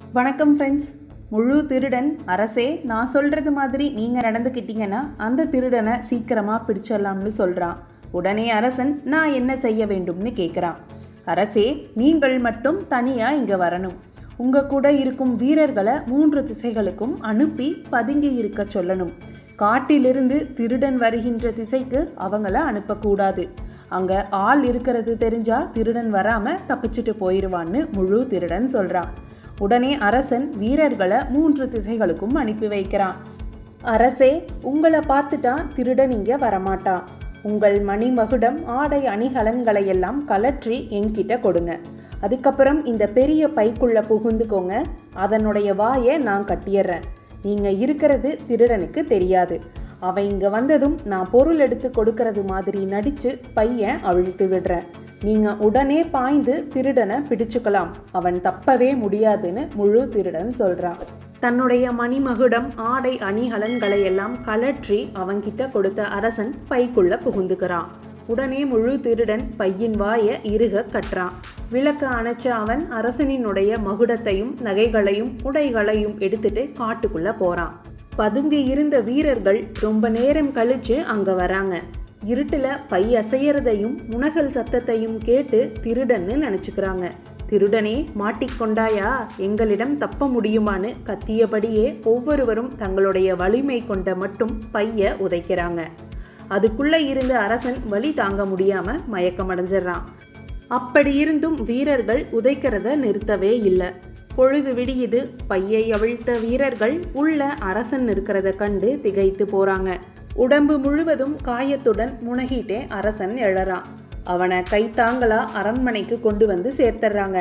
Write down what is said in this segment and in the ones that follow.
வணக்கம் ஃப்ரெண்ட்ஸ் முழு திருடன் அரசே நான் சொல்கிறது மாதிரி நீங்கள் நடந்துக்கிட்டீங்கன்னா அந்த திருடனை சீக்கிரமாக பிடிச்சிடலாம்னு சொல்கிறான் உடனே அரசன் நான் என்ன செய்ய வேண்டும்னு கேட்குறான் அரசே நீங்கள் மட்டும் தனியாக இங்கே வரணும் உங்கள் கூட இருக்கும் வீரர்களை மூன்று திசைகளுக்கும் அனுப்பி பதுங்கி இருக்க சொல்லணும் காட்டிலிருந்து திருடன் வருகின்ற திசைக்கு அவங்கள அனுப்பக்கூடாது அங்கே ஆள் இருக்கிறது தெரிஞ்சா திருடன் வராமல் தப்பிச்சுட்டு போயிடுவான்னு முழு திருடன் சொல்கிறான் உடனே அரசன் வீரர்களை மூன்று திசைகளுக்கும் அனுப்பி வைக்கிறான் அரசே உங்களை பார்த்துட்டா திருடன் இங்கே வரமாட்டான் உங்கள் மணிமகுடம் ஆடை அணிகலன்களை எல்லாம் கலற்றி என்கிட்ட கொடுங்க அதுக்கப்புறம் இந்த பெரிய பைக்குள்ள புகுந்துக்கோங்க அதனுடைய வாயை நான் கட்டிடுறேன் நீங்கள் இருக்கிறது திருடனுக்கு தெரியாது அவன் இங்கே வந்ததும் நான் பொருள் எடுத்து கொடுக்கறது மாதிரி நடித்து பையன் அவிழ்த்து விடுறேன் நீங்கள் உடனே பாய்ந்து திருடனை பிடிச்சுக்கலாம் அவன் தப்பவே முடியாதுன்னு முழு திருடன் சொல்கிறான் தன்னுடைய மணிமகுடம் ஆடை அணிகலன்களை எல்லாம் கலற்றி அவன்கிட்ட கொடுத்த அரசன் பைக்குள்ள புகுந்துக்கிறான் உடனே முழு திருடன் பையின் வாயை இறுக கட்டுறான் விளக்க அணைச்ச அவன் அரசனினுடைய மகுடத்தையும் நகைகளையும் உடைகளையும் எடுத்துட்டு காட்டுக்குள்ள போறான் பதுங்கி இருந்த வீரர்கள் ரொம்ப நேரம் கழிச்சு அங்க வராங்க இருட்டுல பை அசையறதையும் முனகல் சத்தத்தையும் கேட்டு திருடன்னு நினைச்சுக்கிறாங்க திருடனே மாட்டிக்கொண்டாயா எங்களிடம் தப்ப முடியுமான்னு கத்தியபடியே ஒவ்வொருவரும் தங்களுடைய வலிமை கொண்ட மட்டும் பைய உதைக்கிறாங்க அதுக்குள்ள இருந்த அரசன் வலி தாங்க முடியாம மயக்கமடைஞ்சிடறான் அப்படி இருந்தும் வீரர்கள் உதைக்கிறத நிறுத்தவே இல்லை பொழுது விடியுது பையை அவிழ்த்த வீரர்கள் உள்ள அரசன் இருக்கிறத கண்டு திகைத்து போறாங்க உடம்பு முழுவதும் காயத்துடன் முனகிட்டே அரசன் எழறான் அவனை கைத்தாங்களா அரண்மனைக்கு கொண்டு வந்து சேர்த்துறாங்க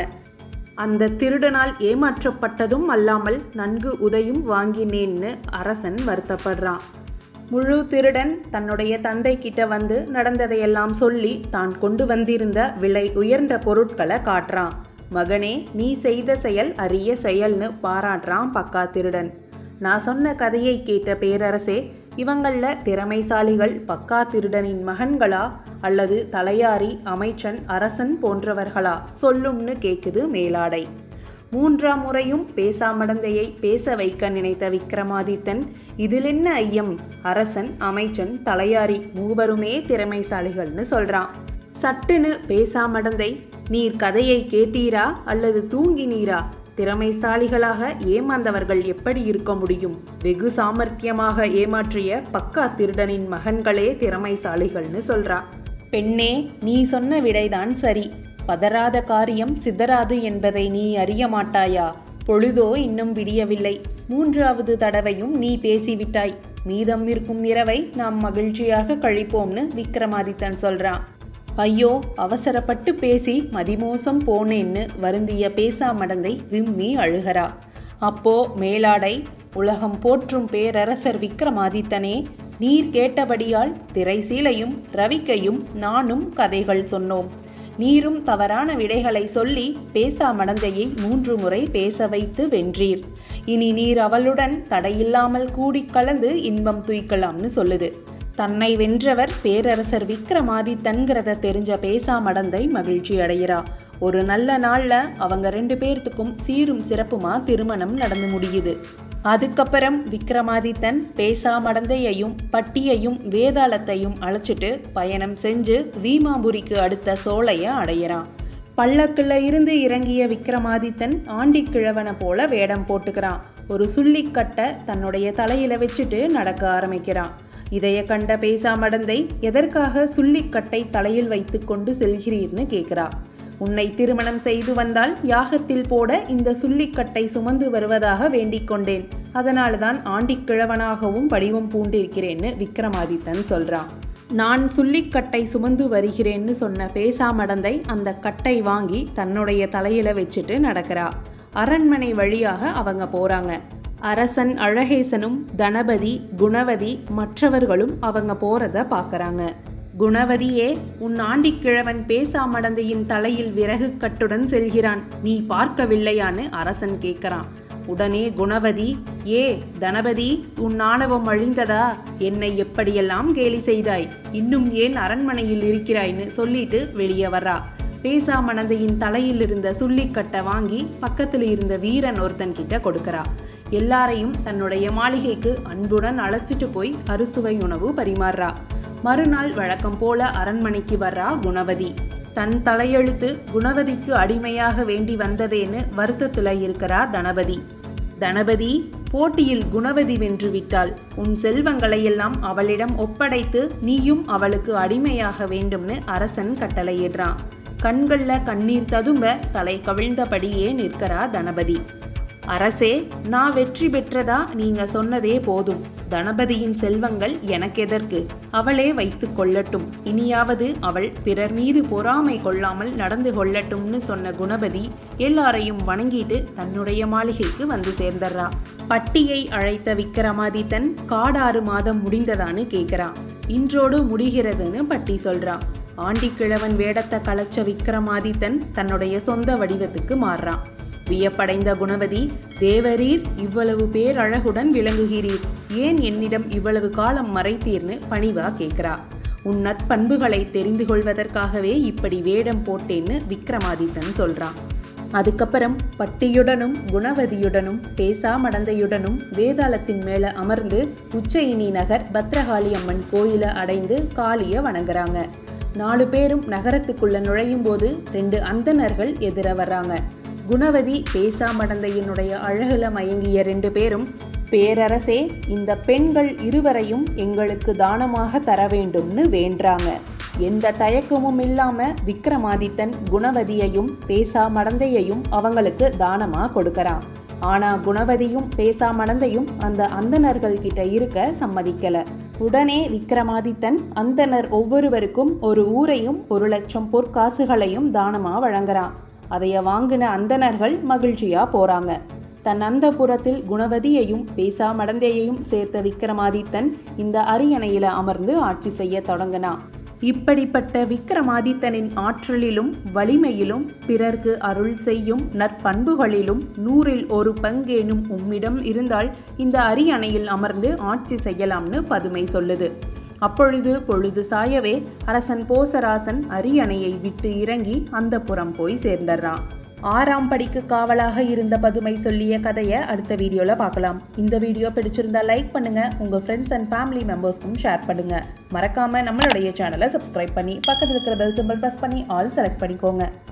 அந்த திருடனால் ஏமாற்றப்பட்டதும் அல்லாமல் நன்கு உதையும் வாங்கினேன்னு அரசன் வருத்தப்படுறான் முழு திருடன் தன்னுடைய தந்தை கிட்ட வந்து நடந்ததையெல்லாம் சொல்லி தான் கொண்டு வந்திருந்த விலை உயர்ந்த பொருட்களை காட்டுறான் மகனே நீ செய்த செயல் அரிய செயல்னு பாராட்டுறான் பக்கா திருடன் நான் சொன்ன கதையை கேட்ட பேரரசே இவங்களில் திறமைசாலிகள் பக்கா திருடனின் மகன்களா அல்லது தலையாரி அமைச்சன் அரசன் போன்றவர்களா சொல்லும்னு கேக்குது மேலாடை மூன்றாம் முறையும் பேசாமடந்தையை பேச வைக்க நினைத்த விக்ரமாதித்தன் இதில் என்ன ஐயம் அரசன் அமைச்சன் தலையாரி மூவருமே திறமைசாலிகள்னு சொல்றான் சட்டுன்னு பேசாமடந்தை நீர் கதையை கேட்டீரா அல்லது தூங்கினீரா திறமைசாலிகளாக ஏமாந்தவர்கள் எப்படி இருக்க முடியும் வெகு சாமர்த்தியமாக ஏமாற்றிய பக்கா திருடனின் மகன்களே திறமைசாலிகள்னு சொல்றா பெண்ணே நீ சொன்ன விடைதான் சரி பதறாத காரியம் சிதறாது என்பதை நீ அறிய மாட்டாயா பொழுதோ இன்னும் விடியவில்லை மூன்றாவது தடவையும் நீ பேசிவிட்டாய் மீதம் இருக்கும் இரவை நாம் மகிழ்ச்சியாக கழிப்போம்னு விக்ரமாதித்தன் சொல்றான் ஐயோ அவசரப்பட்டு பேசி மதிமோசம் போனேன்னு வருந்திய பேசாமடந்தை விம்மி அழுகிறா அப்போ மேலாடை உலகம் போற்றும் பேரரசர் விக்ரமாதித்தனே நீர் கேட்டபடியால் திரைசீலையும் ரவிக்கையும் நானும் கதைகள் சொன்னோம் நீரும் தவறான விடைகளை சொல்லி பேசாமடந்தையை மூன்று முறை பேச வைத்து வென்றீர் இனி நீர் அவளுடன் தடையில்லாமல் கூடி கலந்து இன்பம் துய்க்கலாம்னு சொல்லுது தன்னை வென்றவர் பேரரசர் விக்ரமாதித்தன்கிறத தெரிஞ்ச பேசாமடந்தை மகிழ்ச்சி அடைகிறா ஒரு நல்ல நாள்ல அவங்க ரெண்டு பேர்த்துக்கும் சீரும் சிறப்புமா திருமணம் நடந்து முடியுது அதுக்கப்புறம் விக்ரமாதித்தன் பேசாமடந்தையையும் பட்டியையும் வேதாளத்தையும் அழைச்சிட்டு பயணம் செஞ்சு வீமாபுரிக்கு அடுத்த சோலைய அடையிறான் பல்லக்குள்ள இருந்து இறங்கிய விக்ரமாதித்தன் ஆண்டி கிழவனை போல வேடம் போட்டுக்கிறான் ஒரு சுள்ளிக்கட்டை தன்னுடைய தலையில வச்சுட்டு நடக்க ஆரம்பிக்கிறான் இதைய கண்ட பேசாமடந்தை எதற்காக சுள்ளிக்கட்டை தலையில் வைத்து கொண்டு செல்கிறீர்னு கேட்கிறா உன்னை திருமணம் செய்து வந்தால் யாகத்தில் போட இந்த சுள்ளிக்கட்டை சுமந்து வருவதாக வேண்டிக் கொண்டேன் அதனால தான் ஆண்டிக்கிழவனாகவும் வடிவம் பூண்டிருக்கிறேன்னு விக்ரமாதித்தன் சொல்றான் நான் சுள்ளிக்கட்டை சுமந்து வருகிறேன்னு சொன்ன பேசாமடந்தை அந்த கட்டை வாங்கி தன்னுடைய தலையில வச்சுட்டு நடக்கிறா அரண்மனை வழியாக அவங்க போறாங்க அரசன் அழகேசனும் தனபதி குணவதி மற்றவர்களும் அவங்க போறத பார்க்கறாங்க குணவதியே உன் ஆண்டிக்கிழவன் பேசாமடந்தையின் தலையில் விறகு கட்டுடன் செல்கிறான் நீ பார்க்கவில்லையான்னு அரசன் கேட்கறான் உடனே குணவதி ஏ தனபதி உன் ஆணவம் அழிந்ததா என்னை எப்படியெல்லாம் கேலி செய்தாய் இன்னும் ஏன் அரண்மனையில் இருக்கிறாய்ன்னு சொல்லிட்டு வெளியே வர்றா பேசாமணந்தையின் தலையில் இருந்த சுள்ளிக்கட்டை வாங்கி பக்கத்தில் இருந்த வீரன் ஒருத்தன் கிட்ட கொடுக்கறா எல்லாரையும் தன்னுடைய மாளிகைக்கு அன்புடன் அழைச்சிட்டு போய் அறுசுவை உணவு பரிமாறுறா மறுநாள் வழக்கம் போல அரண்மனைக்கு வர்றா குணவதி தன் தலையெழுத்து குணவதிக்கு அடிமையாக வேண்டி வந்ததேன்னு வருத்தத்துல இருக்கிறா தனபதி தனபதி போட்டியில் குணவதி வென்று விட்டாள் உன் செல்வங்களையெல்லாம் அவளிடம் ஒப்படைத்து நீயும் அவளுக்கு அடிமையாக வேண்டும்னு அரசன் கட்டளையிடுறான் கண்கள்ல கண்ணீர் ததும்ப தலை கவிழ்ந்தபடியே நிற்கிறா தனபதி அரசே நான் வெற்றி பெற்றதா நீங்க சொன்னதே போதும் தனபதியின் செல்வங்கள் எனக்கெதற்கு அவளே வைத்துக் கொள்ளட்டும் இனியாவது அவள் பிறர் மீது பொறாமை கொள்ளாமல் நடந்து கொள்ளட்டும்னு சொன்ன குணபதி எல்லாரையும் வணங்கிட்டு தன்னுடைய மாளிகைக்கு வந்து சேர்ந்தர்றா பட்டியை அழைத்த விக்ரமாதித்தன் காடாறு மாதம் முடிந்ததான்னு கேக்குறான் இன்றோடு முடிகிறதுன்னு பட்டி சொல்றான் ஆண்டிக்கிழவன் வேடத்தை கலைச்ச விக்ரமாதித்தன் தன்னுடைய சொந்த வடிவத்துக்கு மாறுறான் வியப்படைந்த குணவதி தேவரீர் இவ்வளவு பேரழகுடன் விளங்குகிறீர் ஏன் என்னிடம் இவ்வளவு காலம் மறைத்தீர்னு பணிவா கேட்கிறா உன் நற்பண்புகளை தெரிந்து கொள்வதற்காகவே இப்படி வேடம் போட்டேன்னு விக்ரமாதித்தன் சொல்றான் அதுக்கப்புறம் பட்டியுடனும் குணவதியுடனும் பேசாமடந்தையுடனும் வேதாளத்தின் மேல அமர்ந்து உச்சயினி நகர் பத்ரகாளி அம்மன் கோயில அடைந்து காளிய வணங்குறாங்க நாலு பேரும் நகரத்துக்குள்ள நுழையும் போது ரெண்டு அந்தணர்கள் எதிர வர்றாங்க குணவதி பேசாமடந்தையினுடைய அழகுல மயங்கிய ரெண்டு பேரும் பேரரசே இந்த பெண்கள் இருவரையும் எங்களுக்கு தானமாக தர வேண்டும்னு வேண்டாங்க எந்த தயக்கமும் இல்லாம விக்ரமாதித்தன் குணவதியையும் பேசாமடந்தையையும் அவங்களுக்கு தானமா கொடுக்கறான் ஆனா குணவதியும் பேசாமடந்தையும் அந்த அந்தணர்கள் கிட்ட இருக்க சம்மதிக்கல உடனே விக்ரமாதித்தன் அந்தணர் ஒவ்வொருவருக்கும் ஒரு ஊரையும் ஒரு லட்சம் பொற்காசுகளையும் தானமா வழங்குறான் அதைய வாங்கின அந்தணர்கள் மகிழ்ச்சியா போறாங்க தன் அந்தபுரத்தில் குணவதியையும் பேசாமடந்தையையும் சேர்த்த விக்ரமாதித்தன் இந்த அரியணையில அமர்ந்து ஆட்சி செய்ய தொடங்கினான் இப்படிப்பட்ட விக்ரமாதித்தனின் ஆற்றலிலும் வலிமையிலும் பிறர்க்கு அருள் செய்யும் நற்பண்புகளிலும் நூறில் ஒரு பங்கேனும் உம்மிடம் இருந்தால் இந்த அரியணையில் அமர்ந்து ஆட்சி செய்யலாம்னு பதுமை சொல்லுது அப்பொழுது பொழுது சாயவே அரசன் போசராசன் அரியணையை விட்டு இறங்கி அந்த புறம் போய் சேர்ந்துடுறான் ஆறாம் படிக்கு காவலாக இருந்த பதுமை சொல்லிய கதையை அடுத்த வீடியோல பார்க்கலாம் இந்த வீடியோ பிடிச்சிருந்தா லைக் பண்ணுங்க உங்க ஃப்ரெண்ட்ஸ் அண்ட் ஃபேமிலி மெம்பர்ஸ்க்கும் ஷேர் பண்ணுங்க மறக்காம நம்மளுடைய சேனலை சப்ஸ்கிரைப் பண்ணி பக்கத்தில் இருக்கிற பெல் சிம்பிள் ப்ரெஸ் பண்ணி ஆல் செலக்ட் பண்ணிக்கோங்க